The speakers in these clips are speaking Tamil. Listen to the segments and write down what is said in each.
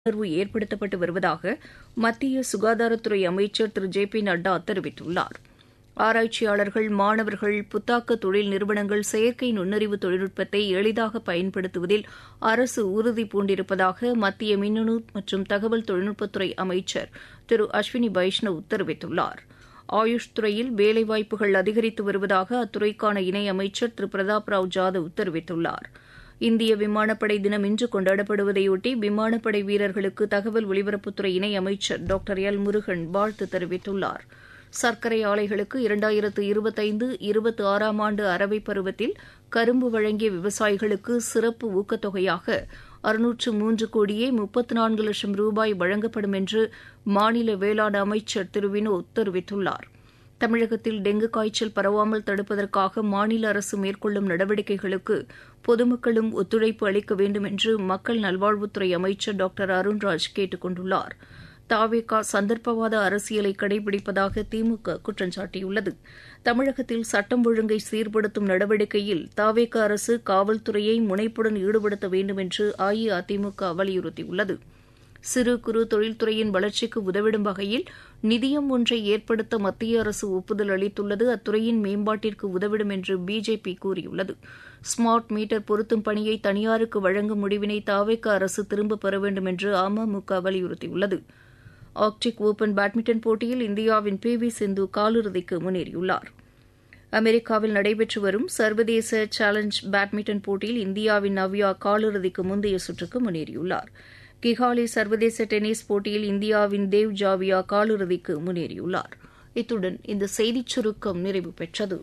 விழிப்புணர்வு ஏற்படுத்தப்பட்டு வருவதாக மத்திய சுகாதாரத்துறை அமைச்சர் திரு ஜே பி நட்டா தெரிவித்துள்ளார் ஆராய்ச்சியாளர்கள் மாணவர்கள் புத்தாக்க தொழில் நிறுவனங்கள் செயற்கை நுண்ணறிவு தொழில்நுட்பத்தை எளிதாக பயன்படுத்துவதில் அரசு உறுதி பூண்டிருப்பதாக மத்திய மின்னணு மற்றும் தகவல் தொழில்நுட்பத்துறை அமைச்சர் திரு அஸ்வினி வைஷ்ணவ் தெரிவித்துள்ளார் ஆயுஷ் துறையில் வேலைவாய்ப்புகள் அதிகரித்து வருவதாக அத்துறைக்கான இணையமைச்சர் திரு பிரதாப் ராவ் ஜாதவ் தெரிவித்துள்ளார் இந்திய விமானப்படை தினம் இன்று கொண்டாடப்படுவதையொட்டி விமானப்படை வீரர்களுக்கு தகவல் ஒலிபரப்புத்துறை இணையமைச்சர் டாக்டர் எல் முருகன் வாழ்த்து தெரிவித்துள்ளார் சர்க்கரை ஆலைகளுக்கு இரண்டாயிரத்து இருபத்தைந்து இருபத்தி ஆறாம் ஆண்டு அரவை பருவத்தில் கரும்பு வழங்கிய விவசாயிகளுக்கு சிறப்பு ஊக்கத்தொகையாக அறுநூற்று மூன்று கோடியே முப்பத்து நான்கு லட்சம் ரூபாய் வழங்கப்படும் என்று மாநில வேளாண் அமைச்சர் திரு வினோத் தெரிவித்துள்ளார் தமிழகத்தில் டெங்கு காய்ச்சல் பரவாமல் தடுப்பதற்காக மாநில அரசு மேற்கொள்ளும் நடவடிக்கைகளுக்கு பொதுமக்களும் ஒத்துழைப்பு அளிக்க வேண்டும் என்று மக்கள் நல்வாழ்வுத்துறை அமைச்சர் டாக்டர் அருண்ராஜ் கேட்டுக் கொண்டுள்ளார் தாவேகா சந்தர்ப்பவாத அரசியலை கடைபிடிப்பதாக திமுக குற்றம் சாட்டியுள்ளது தமிழகத்தில் சட்டம் ஒழுங்கை சீர்படுத்தும் நடவடிக்கையில் தாவேக அரசு காவல்துறையை முனைப்புடன் ஈடுபடுத்த வேண்டும் என்று அஇஅதிமுக வலியுறுத்தியுள்ளது சிறு குறு தொழில்துறையின் வளர்ச்சிக்கு உதவிடும் வகையில் நிதியம் ஒன்றை ஏற்படுத்த மத்திய அரசு ஒப்புதல் அளித்துள்ளது அத்துறையின் மேம்பாட்டிற்கு உதவிடும் என்று பிஜேபி கூறியுள்ளது ஸ்மார்ட் மீட்டர் பொருத்தும் பணியை தனியாருக்கு வழங்கும் முடிவினை தாவேக அரசு திரும்பப் பெற வேண்டும் என்று அமமுக வலியுறுத்தியுள்ளது ஆர்க்டிக் ஓபன் பேட்மிண்டன் போட்டியில் இந்தியாவின் பி வி சிந்து காலிறுதிக்கு முன்னேறியுள்ளார் அமெரிக்காவில் நடைபெற்று வரும் சர்வதேச சேலஞ்ச் பேட்மிண்டன் போட்டியில் இந்தியாவின் நவ்யா காலிறுதிக்கு முந்தைய சுற்றுக்கு முன்னேறியுள்ளார் கிகாலி சர்வதேச டென்னிஸ் போட்டியில் இந்தியாவின் தேவ் ஜாவியா காலிறுதிக்கு முன்னேறியுள்ளார் இத்துடன் இந்த செய்திச் சுருக்கம் நிறைவு பெற்றது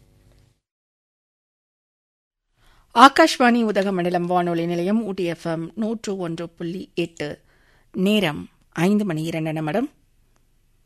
ஆகாஷ்வாணி உதகமண்டலம் வானொலி நிலையம் ஊட்டி எஃப்எம் நூற்று ஒன்று புள்ளி எட்டு நேரம் ஐந்து மணி இரண்டு நிமிடம்